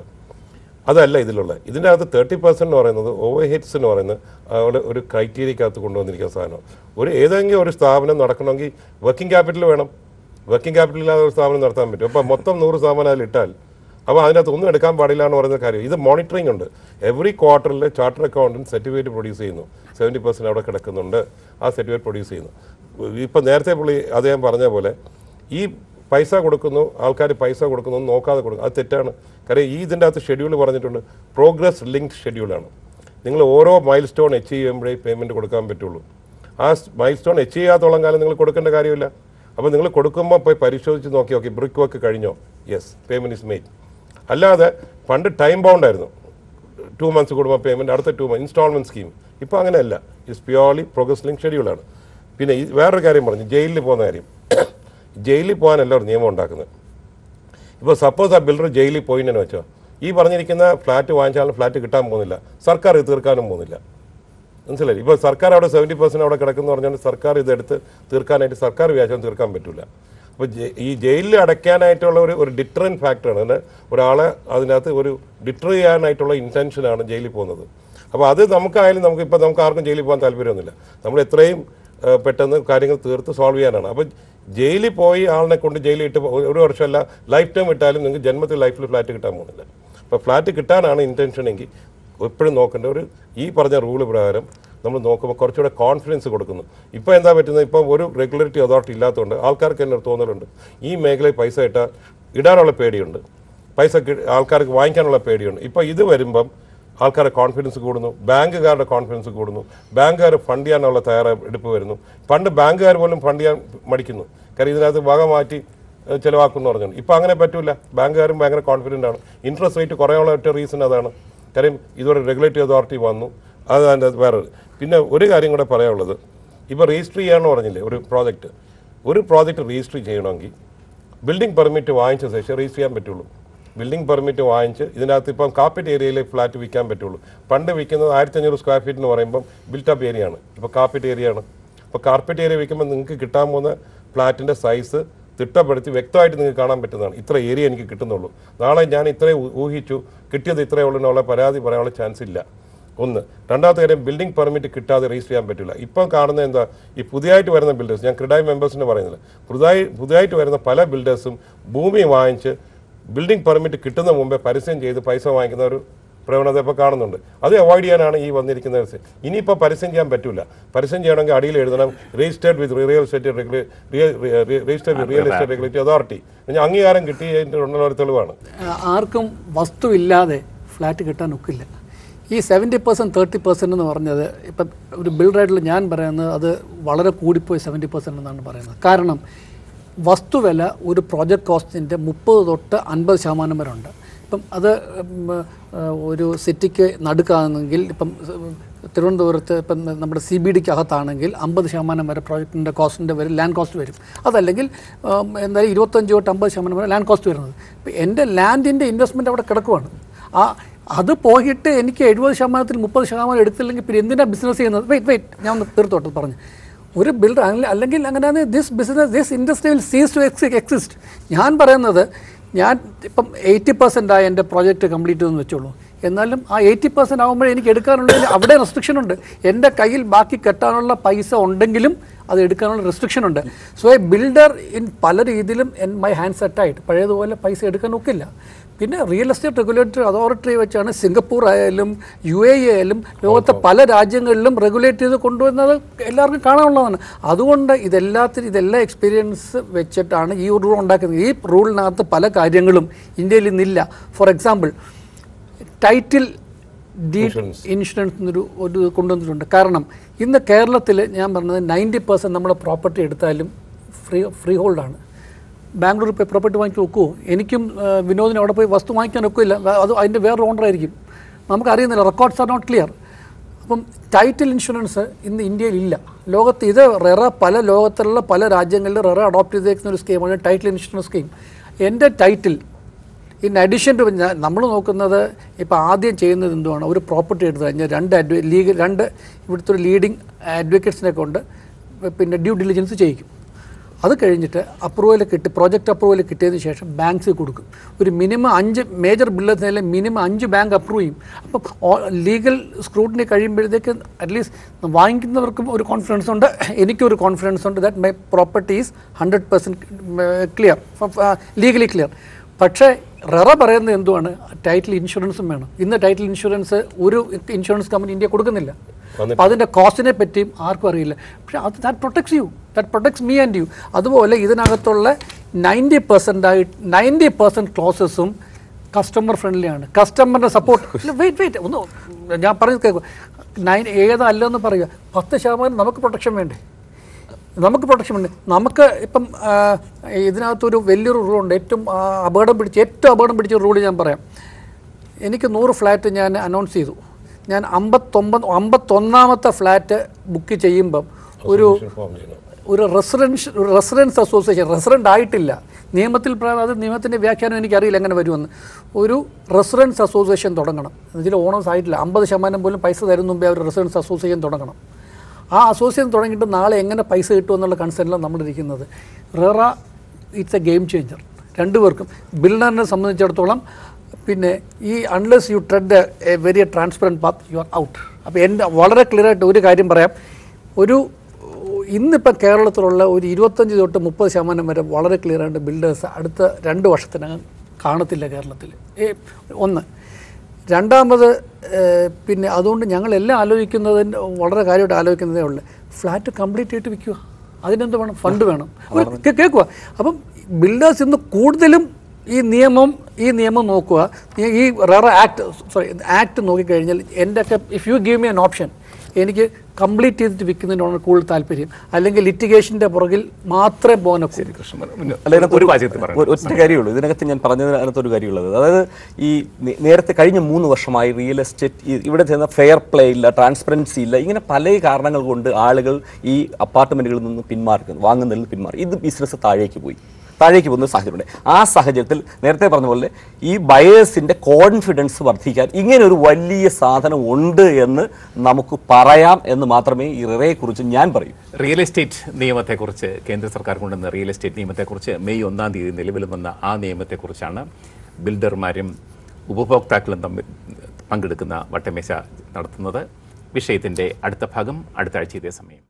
അതല്ല ഇതിലുള്ള ഇതിൻ്റെ അകത്ത് തേർട്ടി പെർസെൻറ്റ് എന്ന് പറയുന്നത് ഓവർ ഹെഡ്സ് എന്ന് പറയുന്നത് അവിടെ ഒരു ക്രൈറ്റീരിയക്കകത്ത് കൊണ്ടുവന്നിരിക്കുന്ന സാധനം ഒരു ഏതെങ്കിലും ഒരു സ്ഥാപനം നടക്കണമെങ്കിൽ വർക്കിംഗ് ക്യാപിറ്റൽ വേണം വർക്കിംഗ് ക്യാപിറ്റൽ ഇല്ലാതെ ഒരു സ്ഥാപനം നടത്താൻ പറ്റും അപ്പോൾ മൊത്തം നൂറ് ശതമാനം അതിൽ ഇട്ടാൽ അപ്പോൾ അതിനകത്ത് ഒന്നും എടുക്കാൻ പാടില്ല എന്ന് പറയുന്ന കാര്യം ഇത് മോണിറ്ററിംഗ് ഉണ്ട് എവറി ക്വാർട്ടറിൽ ചാർട്ടർ അക്കൗണ്ടന്റ് സർട്ടിഫിക്കറ്റ് പ്രൊഡ്യൂസ് ചെയ്യുന്നു സെവൻറ്റി പെർസെൻറ്റ് അവിടെ കിടക്കുന്നുണ്ട് ആ സർട്ടിഫിക്കറ്റ് പ്രൊഡ്യൂസ് ചെയ്യുന്നു ഇപ്പം നേരത്തെ പുള്ളി അദ്ദേഹം പറഞ്ഞ പോലെ ഈ പൈസ കൊടുക്കുന്നു ആൾക്കാർ പൈസ കൊടുക്കുന്നു എന്ന് നോക്കാതെ കൊടുക്കും അത് തെറ്റാണ് കാര്യം ഈ ഇതിൻ്റെ അകത്ത് ഷെഡ്യൂൾ പറഞ്ഞിട്ടുണ്ട് പ്രോഗ്രസ് ലിങ്ക്ഡ് ഷെഡ്യൂളാണ് നിങ്ങൾ ഓരോ മൈൽ സ്റ്റോൺ അച്ചീവ് ചെയ്യുമ്പോഴേ പേയ്മെൻറ്റ് കൊടുക്കാൻ പറ്റുള്ളൂ ആ മൈൽ സ്റ്റോൺ അച്ചീവ് ചെയ്യാത്തോളം കാലം നിങ്ങൾ കൊടുക്കേണ്ട കാര്യമില്ല അപ്പോൾ നിങ്ങൾ കൊടുക്കുമ്പോൾ പോയി പരിശോധിച്ച് നോക്കി ഓക്കെ ബ്രിക്ക് വർക്ക് കഴിഞ്ഞോ യെസ് പേയ്മെൻറ്റ് ഇസ് മെയ്ഡ് അല്ലാതെ പണ്ട് ടൈം ബൗണ്ട് ആയിരുന്നു ടു മന്ത്സ് കൂടുമ്പോൾ പേയ്മെൻറ്റ് അടുത്ത ടു മന്ത് ഇൻസ്റ്റാൾമെൻറ്റ് സ്കീം ഇപ്പോൾ അങ്ങനെയല്ല ഇറ്റ്സ് പ്യോർലി പ്രോഗ്രസ് ലിങ്ക് ഷെഡ്യൂളാണ് പിന്നെ ഈ വേറൊരു കാര്യം പറഞ്ഞു ജയിലിൽ പോകുന്ന കാര്യം ജയിലിൽ പോകാനല്ല ഒരു നിയമം ഉണ്ടാക്കുന്നത് ഇപ്പോൾ സപ്പോസ് ആ ബിൽഡർ ജയിലിൽ പോയിന്നെന്ന് വെച്ചോ ഈ പറഞ്ഞിരിക്കുന്ന ഫ്ലാറ്റ് വാങ്ങിച്ചാലും ഫ്ലാറ്റ് കിട്ടാൻ പോകുന്നില്ല സർക്കാർ ഇത് തീർക്കാനും പോകുന്നില്ല മനസ്സിലായി ഇപ്പോൾ സർക്കാർ അവിടെ സെവൻറ്റി പെർസെൻറ്റ് അവിടെ കിടക്കുന്നു പറഞ്ഞുകൊണ്ട് സർക്കാർ ഇതെടുത്ത് തീർക്കാനായിട്ട് സർക്കാർ വ്യാജം തീർക്കാൻ പറ്റില്ല അപ്പോൾ ഈ ജയിലിൽ അടയ്ക്കാനായിട്ടുള്ള ഒരു ഒരു ഡിറ്ററൻ ഫാക്ടറാണ് അങ്ങനെ ഒരാളെ അതിനകത്ത് ഒരു ഡിറ്റർ ചെയ്യാനായിട്ടുള്ള ഇൻറ്റൻഷനാണ് ജയിലിൽ പോകുന്നത് അപ്പോൾ അത് നമുക്കായാലും നമുക്ക് ഇപ്പോൾ നമുക്ക് ആർക്കും ജയിലിൽ പോകാൻ താല്പര്യമൊന്നുമില്ല നമ്മൾ എത്രയും ആ, പെട്ടെന്ന് കാര്യങ്ങൾ തീർത്ത് സോൾവ് ചെയ്യാനാണ് അപ്പോൾ ജയിലിൽ പോയി ആളിനെ കൊണ്ട് ജയിലിൽ ഇട്ട് പോ- ഒരു വർഷമല്ല ലൈഫ് ടൈം ഇട്ടാലും നിങ്ങൾക്ക് ജന്മത്തിൽ ലൈഫിൽ ഫ്ലാറ്റ് കിട്ടാൻ പോകുന്നില്ല അപ്പോൾ ഫ്ലാറ്റ് കിട്ടാനാണ് ഇൻറ്റൻഷൻ എങ്കിൽ എപ്പോഴും നോക്കേണ്ട ഒരു ഈ പറഞ്ഞ റൂള് പ്രകാരം നമ്മൾ നോക്കുമ്പോൾ കുറച്ചുകൂടെ കോൺഫിഡൻസ് കൊടുക്കുന്നു ഇപ്പോൾ എന്താ പറ്റുന്നത് ഇപ്പോൾ ഒരു റെഗുലേറ്ററി അതോറിറ്റി ഇല്ലാത്തതുകൊണ്ട് ആൾക്കാർക്ക് തന്നെ ഒരു തോന്നലുണ്ട് ഈ മേഖലയിൽ പൈസ ഇട്ടാൽ ഇടാനുള്ള പേടിയുണ്ട് പൈസ കി- ആൾക്കാർക്ക് വാങ്ങിക്കാനുള്ള പേടിയുണ്ട് ഇപ്പോൾ ഇത് വരുമ്പം ആൾക്കാരുടെ കോൺഫിഡൻസ് കൂടുന്നു ബാങ്കുകാരുടെ കോൺഫിഡൻസ് കൂടുന്നു ബാങ്കുകാർ ഫണ്ട് ചെയ്യാനുള്ള തയ്യാറെടുപ്പ് വരുന്നു പണ്ട് ബാങ്കുകാർ പോലും ഫണ്ട് ചെയ്യാൻ മടിക്കുന്നു കാര്യം ഇതിനകത്ത് വക മാറ്റി ഏഹ്, ചെലവാക്കുന്നു പറഞ്ഞു ഇപ്പം അങ്ങനെ പറ്റൂല ബാങ്കുകാരും ഭയങ്കര കോൺഫിഡൻ്റ് ആണ് ഇൻട്രസ്റ്റ് റേറ്റ് കുറയാനുള്ള ഒറ്റ റീസൺ അതാണ് കാര്യം ഇതുവരെ റെഗുലേറ്ററി അതോറിറ്റി വന്നു അത് അതിൻ്റെ വേറെ പിന്നെ ഒരു കാര്യം കൂടെ പറയാനുള്ളത് ഇപ്പോൾ രജിസ്റ്റർ ചെയ്യാമെന്ന് പറഞ്ഞില്ലേ ഒരു പ്രോജക്റ്റ് ഒരു പ്രോജക്റ്റ് രജിസ്റ്റർ ചെയ്യണമെങ്കിൽ ബിൽഡിംഗ് പെർമിറ്റ് വാങ്ങിച്ച ശേഷം രജിസ്റ്റർ ചെയ്യാൻ പറ്റുള്ളൂ ബിൽഡിംഗ് പെർമിറ്റ് വാങ്ങിച്ച് ഇതിനകത്ത് ഇപ്പം കാപ്പറ്റ് ഏരിയയിൽ ഫ്ലാറ്റ് വിൽക്കാൻ പറ്റുള്ളൂ പണ്ട് വിൽക്കുന്നത് ആയിരത്തി അഞ്ഞൂറ് സ്ക്വയർ ഫീറ്റ് എന്ന് പറയുമ്പം ബിൽട്ടപ്പ് ഏരിയ ആണ് ഇപ്പോൾ കാപ്പറ്റ് ഏരിയ ആണ് അപ്പോൾ കാർപ്പറ്റ് ഏരിയ വിൽക്കുമ്പോൾ നിങ്ങൾക്ക് കിട്ടാൻ പോകുന്ന ഫ്ലാറ്റിൻ്റെ സൈസ് തിട്ടപ്പെടുത്തി വ്യക്തമായിട്ട് നിങ്ങൾക്ക് കാണാൻ പറ്റുന്നതാണ് ഇത്ര ഏരിയ എനിക്ക് കിട്ടുന്നുള്ളൂ നാളെ ഞാൻ ഇത്രയും ഊ- ഊഹിച്ചു കിട്ടിയത് ഇത്രയേ ഉള്ളൂ എന്നുള്ള പരാതി പറയാനുള്ള ചാൻസ് ഇല്ല ഒന്ന് രണ്ടാമത്തെ കാര്യം ബിൽഡിംഗ് പെർമിറ്റ് കിട്ടാതെ രജിസ്റ്റർ ചെയ്യാൻ പറ്റില്ല ഇപ്പം കാണുന്നത് എന്താ ഈ പുതിയതായിട്ട് വരുന്ന ബിൽഡേഴ്സ് ഞാൻ ക്രിഡായി മെമ്പേഴ്സിന് പറയുന്നില്ല പുതുതായി പുതിയതായിട്ട് വരുന്ന പല ബിൽഡേഴ്സും ഭൂമി വാങ്ങിച്ച് ബിൽഡിംഗ് പെർമിറ്റ് കിട്ടുന്ന മുമ്പേ പരസ്യം ചെയ്ത് പൈസ വാങ്ങിക്കുന്ന ഒരു പ്രവണത ഇപ്പോൾ കാണുന്നുണ്ട് അത് അവോയ്ഡ് ചെയ്യാനാണ് ഈ വന്നിരിക്കുന്ന ഒരു സി- ഇനിയിപ്പോൾ പരസ്യം ചെയ്യാൻ പറ്റില്ല പരസ്യം ചെയ്യണമെങ്കിൽ അടിയിൽ എഴുതണം registered with real estate regula registered with real estate regulatory authority അംഗീകാരം കിട്ടിയതിൻ്റെ ഒരു തെളിവാണ് ആ, ആർക്കും വസ്തുവില്ലാതെ ഫ്ലാറ്റ് കിട്ടാൻ ഒക്കില്ല ഈ സെവൻറ്റി പെർസെൻറ്റ് തേർട്ടി പെർസെൻറ്റ് എന്ന് പറഞ്ഞത് ഇപ്പം ഒരു ബിൽഡറായിട്ടുള്ള ഞാൻ പറയുന്നത് അത് വളരെ കൂടിപ്പോയി സെവൻറ്റി പെർസെൻറ്റ് എന്നാണ് പറയുന്നത് കാരണം വസ്തുവില ഒരു പ്രോജക്റ്റ് കോസ്റ്റിൻ്റെ മുപ്പത് തൊട്ട് അൻപത് ശതമാനം വരെ ഉണ്ട് ഇപ്പം അത് ഉം, ഏഹ്, ഒരു സിറ്റിക്ക് നടുക്കാണെങ്കിൽ ഇപ്പം തിരുവനന്തപുരത്ത് ഇപ്പം നമ്മുടെ സി ബി ഡിക്ക് അകത്താണെങ്കിൽ അമ്പത് ശതമാനം വരെ പ്രോജക്റ്റിൻ്റെ കോസ്റ്റിൻ്റെ വരും ലാൻഡ് കോസ്റ്റ് വരും അതല്ലെങ്കിൽ ഉം, എന്തായാലും ഇരുപത്തഞ്ച് തൊട്ട് അമ്പത് ശതമാനം വരെ ലാൻഡ് കോസ്റ്റ് വരുന്നത് ഇപ്പം എൻ്റെ ലാൻഡിൻ്റെ ഇൻവെസ്റ്റ്മെൻറ്റ് അവിടെ കിടക്കുവാണ് ആ അത് പോയിട്ട് എനിക്ക് എഴുപത് ശതമാനത്തിൽ മുപ്പത് ശതമാനം എടുത്തില്ലെങ്കിൽ പിന്നെ എന്തിനാണ് ബിസിനസ് ചെയ്യുന്നത് വെയിറ്റ് വെയിറ്റ് ഞാൻ ഒന്ന് തീർത്തോട്ടെ പറഞ്ഞു ഒരു ബിൽഡർ അല്ലെങ്കിൽ അങ്ങനെയാണ് this business this industry will cease to ex exist ഞാൻ പറയുന്നത് ഞാൻ ഇപ്പം എയ്റ്റി പെർസെൻ്റ് ആയ എൻ്റെ പ്രോജക്റ്റ് കംപ്ലീറ്റ് എന്ന് വെച്ചോളൂ എന്നാലും ആ എയ്റ്റി പെർസെൻറ്റ് ആകുമ്പോൾ എനിക്ക് എടുക്കാനുള്ളതിൽ അവിടെ റെസ്ട്രിക്ഷൻ ഉണ്ട് എൻ്റെ കയ്യിൽ ബാക്കി കെട്ടാനുള്ള പൈസ ഉണ്ടെങ്കിലും അത് എടുക്കാനുള്ള റെസ്ട്രിക്ഷൻ ഉണ്ട് സോ എ ബിൽഡർ ഇൻ പല രീതിയിലും എൻ മൈ ഹാൻഡ് സെറ്റായിട്ട് പഴയതുപോലെ പൈസ എടുക്കാൻ ഒക്കില്ല പിന്നെ റിയൽ എസ്റ്റേറ്റ് റെഗുലേറ്ററി അതോറിറ്റി വെച്ചാണ് സിംഗപ്പൂർ ആയാലും യു എ ആയാലും ലോകത്തെ പല രാജ്യങ്ങളിലും റെഗുലേറ്റ് ചെയ്ത് കൊണ്ടുവന്നത് എല്ലാവർക്കും കാണാനുള്ളതാണ് അതുകൊണ്ട് ഇതെല്ലാത്തിനും ഇതെല്ലാം എക്സ്പീരിയൻസ് വെച്ചിട്ടാണ് ഈ റൂൾ ഉണ്ടാക്കുന്നത് ഈ റൂളിനകത്ത് പല കാര്യങ്ങളും ഇന്ത്യയിൽ ഇന്നില്ല for example title deed insurance എന്നൊരു ഒരു കൊണ്ടുവന്നിട്ടുണ്ട് കാരണം ഇന്ന് കേരളത്തിൽ ഞാൻ പറഞ്ഞത് നയൻറ്റി പെർസെൻറ്റ് നമ്മുടെ പ്രോപ്പർട്ടി എടുത്താലും ഫ്രീ ഫ്രീ ഹോൾഡാണ് ബാംഗ്ലൂർ പോയി പ്രോപ്പർട്ടി വാങ്ങിച്ച് വെക്കുമോ എനിക്കും ആ, വിനോദിനും അവിടെ പോയി വസ്തു വാങ്ങിക്കാൻ ഒക്കില്ല അത് അതിൻ്റെ വേറെ ഓണറായിരിക്കും നമുക്കറിയുന്നില്ല റെക്കോർഡ്സ് ആർ നോട്ട് ക്ലിയർ അപ്പം ടൈറ്റിൽ ഇൻഷുറൻസ് ഇന്ന് ഇന്ത്യയിൽ ഇല്ല ലോകത്ത് ഇത് റെറ പല ലോകത്തിലുള്ള പല രാജ്യങ്ങളിൽ റെറ അഡോപ്റ്റ് ചെയ്തേക്കുന്ന ഒരു സ്കീമാണ് ടൈറ്റിൽ ഇൻഷുറൻസ് സ്കീം എൻ്റെ ടൈറ്റിൽ ഇൻ അഡീഷൻ ടു നമ്മൾ നോക്കുന്നത് ഇപ്പോൾ ആദ്യം ചെയ്യുന്നത് എന്തുവാണ് ഒരു പ്രോപ്പർട്ടി എടുത്തു കഴിഞ്ഞാൽ രണ്ട് അഡ്വ ലീഗൽ രണ്ട് ഇവിടുത്തെ ഒരു ലീഡിങ് അഡ്വക്കേറ്റ്സിനെ കൊണ്ട് പിന്നെ ഡ്യൂ ഡിലിജൻസ് ചെയ്യിക്കും അത് കഴിഞ്ഞിട്ട് അപ്രൂവൽ കിട്ടി പ്രോജക്റ്റ് അപ്രൂവൽ കിട്ടിയതിന് ശേഷം ബാങ്ക്സ് കൊടുക്കും ഒരു മിനിമം അഞ്ച് മേജർ ബില്ലേഴ്സിനെല്ലാം മിനിമം അഞ്ച് ബാങ്ക് അപ്രൂവ് ചെയ്യും അപ്പം ലീഗൽ സ്ക്രൂട്ടിനി കഴിയുമ്പോഴത്തേക്ക് അറ്റ്ലീസ്റ്റ് വാങ്ങിക്കുന്നവർക്കും ഒരു കോൺഫിഡൻസ് ഉണ്ട് എനിക്കൊരു കോൺഫിഡൻസ് ഉണ്ട് that my property is hundred percent clear legally clear പക്ഷേ റെറ പറയുന്നത് എന്തുവാണ് ടൈറ്റിൽ ഇൻഷുറൻസും വേണം ഇന്ന് ടൈറ്റിൽ ഇൻഷുറൻസ് ഒരു ഇൻഷുറൻസ് കമ്പനി ഇന്ത്യ കൊടുക്കുന്നില്ല അപ്പോൾ അതിൻ്റെ കോസ്റ്റിനെ പറ്റിയും ആർക്കും അറിയില്ല പക്ഷേ അത് that protects you that protects me and you അതുപോലെ ഇതിനകത്തുള്ള നയൻറ്റി പെർസെൻ്റ് ആയി നയൻറ്റി പെർസെൻറ്റ് ക്ലോസസും കസ്റ്റമർ ഫ്രണ്ട്ലി ആണ് കസ്റ്റമറിൻ്റെ സപ്പോർട്ട് വെയിറ്റ് വെയിറ്റ് ഒന്ന് ഞാൻ പറഞ്ഞത് കേൾക്കുക നയൻ ഏതല്ലെന്ന് പറയുക പത്ത് ശതമാനം നമുക്ക് പ്രൊട്ടക്ഷൻ വേണ്ടേ നമുക്ക് പ്രൊട്ടക്ഷൻ ഉണ്ട് നമുക്ക് ഇപ്പം ആ, ഇതിനകത്തൊരു വലിയൊരു റൂളുണ്ട് ഏറ്റവും ആ, അപകടം പിടിച്ച ഏറ്റവും അപകടം പിടിച്ച റൂൾ ഞാൻ പറയാം എനിക്ക് നൂറ് ഫ്ലാറ്റ് ഞാൻ അനൗൺസ് ചെയ്തു ഞാൻ അമ്പത്തൊമ്പത് അമ്പത്തൊന്നാമത്തെ ഫ്ലാറ്റ് ബുക്ക് ചെയ്യുമ്പം ഒരു ഫോം ചെയ്യണം ഒരു റെസിഡൻഷ്യൽ ഒരു റെസിഡൻസ് അസോസിയേഷൻ റെസിഡൻ്റ് ആയിട്ടില്ല നിയമത്തിൽ പ്രകാരം അത് നിയമത്തിൻ്റെ വ്യാഖ്യാനം എനിക്കറിയില്ല എങ്ങനെ വരുമെന്ന് ഒരു റെസിഡൻസ് അസോസിയേഷൻ തുടങ്ങണം ഇതിൽ ഓണേഴ്സ് ആയിട്ടില്ല അമ്പത് ശതമാനം പോലും പൈസ തരുന്ന മുമ്പേ ഒരു റെസിഡൻസ് അസോസിയേഷൻ തുടങ്ങണം ആ അസോസിയേഷൻ തുടങ്ങിയിട്ട് നാളെ എങ്ങനെ പൈസ കിട്ടുമെന്നുള്ള കൺസേണിലാണ് നമ്മളിരിക്കുന്നത് RERA it's a game changer രണ്ടുപേർക്കും ബിൽഡറിനെ സംബന്ധിച്ചിടത്തോളം പിന്നെ ഈ unless you tread a very transparent path you are out അപ്പോൾ എൻ്റെ വളരെ ക്ലിയർ ആയിട്ട് ഒരു കാര്യം പറയാം ഒരു ഇന്നിപ്പം കേരളത്തിലുള്ള ഒരു ഇരുപത്തഞ്ച് തൊട്ട് മുപ്പത് ശതമാനം വരെ വളരെ ക്ലിയർ ആയിട്ട് ബിൽഡേഴ്സ് അടുത്ത രണ്ട് വർഷത്തിനകം കാണത്തില്ല കേരളത്തിൽ ഏ, ഒന്ന് രണ്ടാമത് ഏഹ്, പിന്നെ അതുകൊണ്ട് ഞങ്ങളെല്ലാം ആലോചിക്കുന്നതിന് വളരെ കാര്യമായിട്ട് ആലോചിക്കുന്നതേ ഉള്ളൂ ഫ്ലാറ്റ് കംപ്ലീറ്റ് ആയിട്ട് വിൽക്കുക അതിനെന്ത് വേണം ഫണ്ട് വേണം ഒരു കേ- കേൾക്കുക അപ്പം ബിൽഡേഴ്സ് ഇന്ന് കൂടുതലും ഈ നിയമം ഈ നിയമം നോക്കുക ഈ- ഈ റെറ ആക്ട് സോറി ആക്ട് നോക്കിക്കഴിഞ്ഞാൽ എൻ്റെ ഒക്കെ if you give me an option എനിക്ക് കംപ്ലീറ്റ് ചെയ്തിട്ട് വിൽക്കുന്നതിനോടാണ് കൂടുതൽ താല്പര്യം അല്ലെങ്കിൽ ലിറ്റിഗേഷൻ്റെ പുറകിൽ മാത്രമേ പോകാനൊക്കെ കൃഷ്ണൻ മുന്നോ- അല്ല ഇതിനകത്ത് ഒരു വാചകത്തിൽ പറയാം ഒരു- ഒറ്റ കാര്യമുള്ളൂ ഇതിനകത്ത് ഞാൻ പറഞ്ഞതിനകത്ത് ഒരു കാര്യമുള്ളത് അതായത് ഈ നേ- നേരത്തെ കഴിഞ്ഞ മൂന്ന് വർഷമായി റിയൽ എസ്റ്റേറ്റ് ഈ- ഇവിടെ ചെയ്യുന്ന ഫെയർ പ്ലേ ഇല്ല ട്രാൻസ്പെറൻസി ഇല്ല ഇങ്ങനെ പല കാരണങ്ങൾ കൊണ്ട് ആളുകൾ ഈ അപ്പാർട്ട്മെന്റുകളിൽ നിന്ന് പിന്മാറുന്നു വാങ്ങുന്നതിൽ നിന്ന് പിന്മാറി ഇത് ബിസിനസ് താഴേക്ക് പോയി താഴേക്ക് പോകുന്ന ഒരു സാഹചര്യമുണ്ട് ആ സാഹചര്യത്തിൽ നേരത്തെ പറഞ്ഞ പോലെ ഈ ബയേഴ്സിന്റെ കോൺഫിഡൻസ് വർദ്ധിക്കാൻ ഇങ്ങനെ ഒരു വലിയ സാധനം ഉണ്ട് എന്ന് നമുക്ക് പറയാം എന്ന് മാത്രമേ ഈ റിറയെക്കുറിച്ച് ഞാൻ പറയൂ റിയൽ എസ്റ്റേറ്റ് നിയമത്തെക്കുറിച്ച് കേന്ദ്ര സർക്കാർ കൊണ്ടുവന്ന റിയൽ എസ്റ്റേറ്റ് നിയമത്തെക്കുറിച്ച് മെയ് ഒന്നാം തീയതി നിലവിൽ വന്ന ആ നിയമത്തെക്കുറിച്ചാണ് ബിൽഡർമാരും ഉപഭോക്താക്കളും തമ്മിൽ പങ്കെടുക്കുന്ന വട്ടമേശ നടത്തുന്നത് വിഷയത്തിൻ്റെ അടുത്ത ഭാഗം അടുത്ത ആഴ്ച ഇതേ സമയം